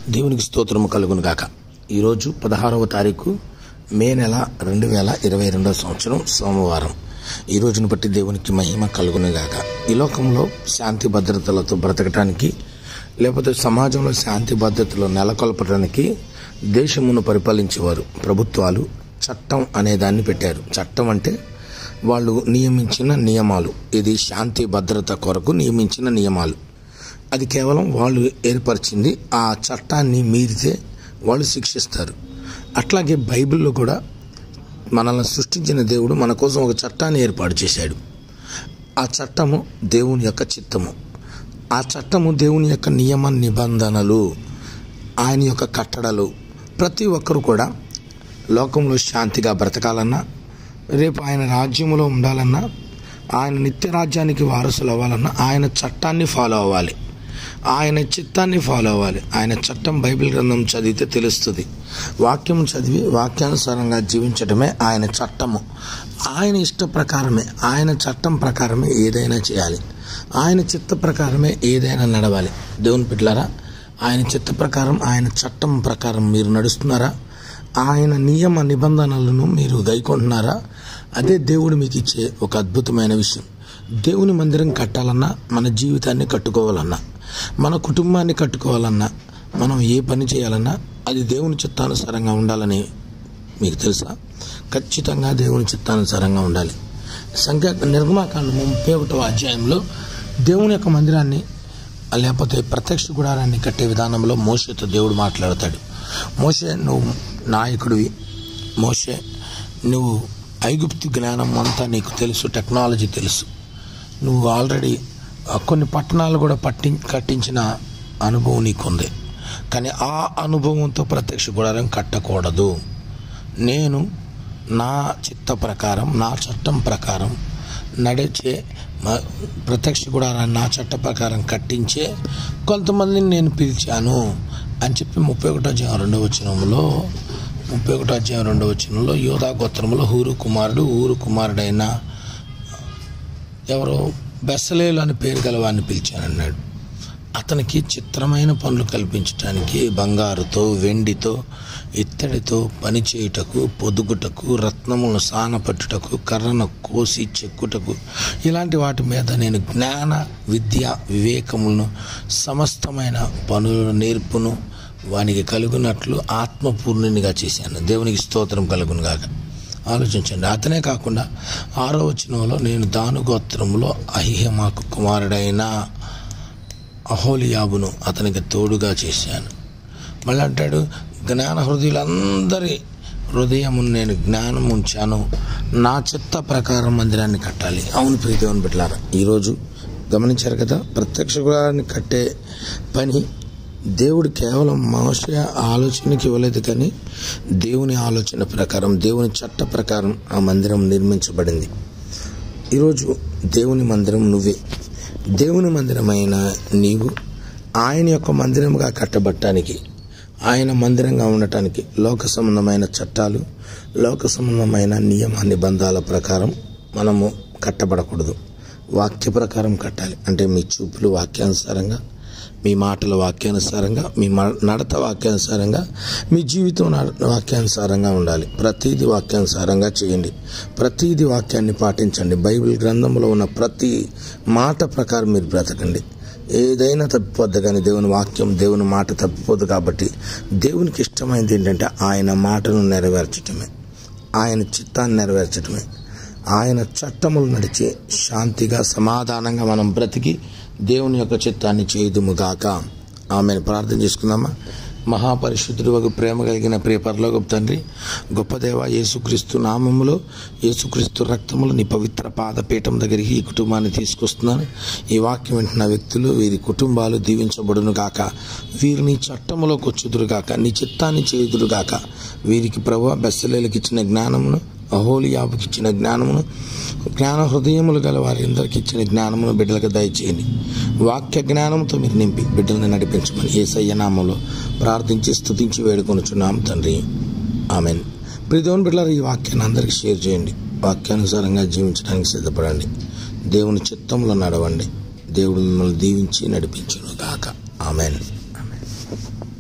దేవునికి స్తోత్రము కలుగును గాక ఈరోజు పదహారవ తారీఖు మే నెల రెండు వేల ఇరవై రెండవ సంవత్సరం సోమవారం ఈ రోజును బట్టి దేవునికి మహిమ కలుగును గాక ఈ లోకంలో శాంతి భద్రతలతో బ్రతకటానికి లేకపోతే సమాజంలో శాంతి భద్రతలు నెలకొల్పడానికి దేశమును పరిపాలించేవారు ప్రభుత్వాలు చట్టం అనే దాన్ని పెట్టారు చట్టం అంటే వాళ్ళు నియమించిన నియమాలు ఇది శాంతి భద్రత కొరకు నియమించిన నియమాలు అది కేవలం వాళ్ళు ఏర్పరిచింది ఆ చట్టాన్ని మీరితే వాళ్ళు శిక్షిస్తారు అట్లాగే బైబిల్లో కూడా మనల్ని సృష్టించిన దేవుడు మన కోసం ఒక చట్టాన్ని ఏర్పాటు చేశాడు ఆ చట్టము దేవుని యొక్క చిత్తము ఆ చట్టము దేవుని యొక్క నియమ నిబంధనలు ఆయన యొక్క కట్టడలు ప్రతి ఒక్కరు కూడా లోకంలో శాంతిగా బ్రతకాలన్నా రేపు ఆయన రాజ్యములో ఉండాలన్నా ఆయన నిత్య రాజ్యానికి వారసులు అవ్వాలన్నా ఆయన చట్టాన్ని ఫాలో అవ్వాలి ఆయన చిత్తాన్ని ఫాలో అవ్వాలి ఆయన చట్టం బైబిల్ గ్రంథం చదివితే తెలుస్తుంది వాక్యం చదివి వాక్యానుసారంగా జీవించడమే ఆయన చట్టము ఆయన ఇష్ట ప్రకారమే ఆయన చట్టం ప్రకారమే ఏదైనా చేయాలి ఆయన చిత్త ప్రకారమే ఏదైనా నడవాలి దేవుని పిట్లారా ఆయన చిత్త ప్రకారం ఆయన చట్టం ప్రకారం మీరు నడుస్తున్నారా ఆయన నియమ నిబంధనలను మీరు గైకుంటున్నారా అదే దేవుడు మీకు ఇచ్చే ఒక అద్భుతమైన విషయం దేవుని మందిరం కట్టాలన్నా మన జీవితాన్ని కట్టుకోవాలన్నా మన కుటుంబాన్ని కట్టుకోవాలన్నా మనం ఏ పని చేయాలన్నా అది దేవుని చిత్తానుసారంగా ఉండాలని మీకు తెలుసా ఖచ్చితంగా దేవుని చిత్తానుసారంగా ఉండాలి సంఖ్యా నిర్గమాకాండం ముప్పై ఒకటో అధ్యాయంలో దేవుని యొక్క మందిరాన్ని లేకపోతే ప్రత్యక్ష గుడారాన్ని కట్టే విధానంలో మోషతో దేవుడు మాట్లాడతాడు మోషే నువ్వు నాయకుడివి మోషే నువ్వు ఐగుప్తు జ్ఞానం అంతా నీకు తెలుసు టెక్నాలజీ తెలుసు నువ్వు ఆల్రెడీ కొన్ని పట్టణాలు కూడా పట్టి కట్టించిన అనుభవం నీకుంది కానీ ఆ అనుభవంతో ప్రత్యక్ష గుడారం కట్టకూడదు నేను నా చిత్త ప్రకారం నా చట్టం ప్రకారం నడిచే ప్రత్యక్ష గుడారాన్ని నా చట్ట ప్రకారం కట్టించే కొంతమందిని నేను పిలిచాను అని చెప్పి ముప్పై ఒకటో అధ్యాయం రెండవ వచనంలో ముప్పై ఒకటో అధ్యాయం రెండవ వచనంలో యోధా గోత్రంలో ఊరు కుమారుడు ఊరు కుమారుడైన ఎవరో బెస్సలేలు అని పేరు గలవాన్ని పిలిచానన్నాడు అతనికి చిత్రమైన పనులు కల్పించడానికి బంగారుతో వెండితో ఇత్తడితో పనిచేయుటకు పొదుగుటకు రత్నములను సానపట్టుటకు కర్రను కోసి చెక్కుటకు ఇలాంటి వాటి మీద నేను జ్ఞాన విద్య వివేకములను సమస్తమైన పనుల నేర్పును వానికి కలుగునట్లు ఆత్మపూర్ణునిగా చేశాను దేవునికి స్తోత్రం కలుగునుగాక ఆలోచించండి అతనే కాకుండా ఆరో వచనంలో నేను దాను గోత్రంలో అహిహమాకు కుమారుడైన అహోలియాబును అతనికి తోడుగా చేశాను మళ్ళీ అంటాడు జ్ఞాన హృదయులందరి హృదయమును నేను జ్ఞానం ఉంచాను నా చిత్త ప్రకారం మందిరాన్ని కట్టాలి అవును ప్రీతివని పెట్టారా ఈరోజు గమనించారు కదా ప్రత్యక్ష గుడారాన్ని కట్టే పని దేవుడు కేవలం మనుష్య ఆలోచనకి ఇవ్వలేదు కానీ దేవుని ఆలోచన ప్రకారం దేవుని చట్ట ప్రకారం ఆ మందిరం నిర్మించబడింది ఈరోజు దేవుని మందిరం నువ్వే దేవుని మందిరమైన నీవు ఆయన యొక్క మందిరముగా కట్టబట్టడానికి ఆయన మందిరంగా ఉండటానికి లోక సంబంధమైన చట్టాలు లోక సంబంధమైన నియమ నిబంధనల ప్రకారం మనము కట్టబడకూడదు వాక్య ప్రకారం కట్టాలి అంటే మీ చూపులు వాక్యానుసారంగా మీ మాటల వాక్యానుసారంగా మీ నడత వాక్యానుసారంగా మీ జీవితం వాక్యానుసారంగా ఉండాలి ప్రతిదీ వాక్యానుసారంగా చేయండి ప్రతిదీ వాక్యాన్ని పాటించండి బైబిల్ గ్రంథంలో ఉన్న ప్రతి మాట ప్రకారం మీరు బ్రతకండి ఏదైనా తప్పిపోద్ది కానీ దేవుని వాక్యం దేవుని మాట తప్పిపోదు కాబట్టి దేవునికి ఇష్టమైనది ఏంటంటే ఆయన మాటను నెరవేర్చటమే ఆయన చిత్తాన్ని నెరవేర్చటమే ఆయన చట్టములు నడిచి శాంతిగా సమాధానంగా మనం బ్రతికి దేవుని యొక్క చిత్తాన్ని చేయుదుముగాక ఆమెను ప్రార్థన చేసుకుందామా మహాపరిశుద్ధుడు ఒక ప్రేమ కలిగిన ప్రియ పరలోకపు తండ్రి గొప్ప దేవ యేసుక్రీస్తు నామములో యేసుక్రీస్తు రక్తములు నీ పవిత్ర పాదపీఠం దగ్గరికి ఈ కుటుంబాన్ని తీసుకొస్తున్నాను ఈ వాక్యం వింటున్న వ్యక్తులు వీరి కుటుంబాలు దీవించబడును గాక వీరిని చట్టములోకి వచ్చుదురు గాక నీ చిత్తాన్ని చేయుదురు గాక వీరికి ప్రభు బెస్సలేలకు ఇచ్చిన జ్ఞానమును అహోలియాబుకి ఇచ్చిన జ్ఞానమును జ్ఞాన హృదయములు గల వారందరికి ఇచ్చిన జ్ఞానమును బిడ్డలకు దయచేయండి వాక్య జ్ఞానంతో మీరు నింపి బిడ్డలను నడిపించమని ఏ సయ్యనామంలో ప్రార్థించి స్తుతించి వేడుకొనుచున్నాం తండ్రి ఆమెన్ ప్రిదేవన్ బిడ్డలారు ఈ వాక్యాన్ని అందరికీ షేర్ చేయండి వాక్యానుసారంగా జీవించడానికి సిద్ధపడండి దేవుని చిత్తంలో నడవండి దేవుడు మిమ్మల్ని దీవించి నడిపించును గాక ఆమెన్ ఆమెన్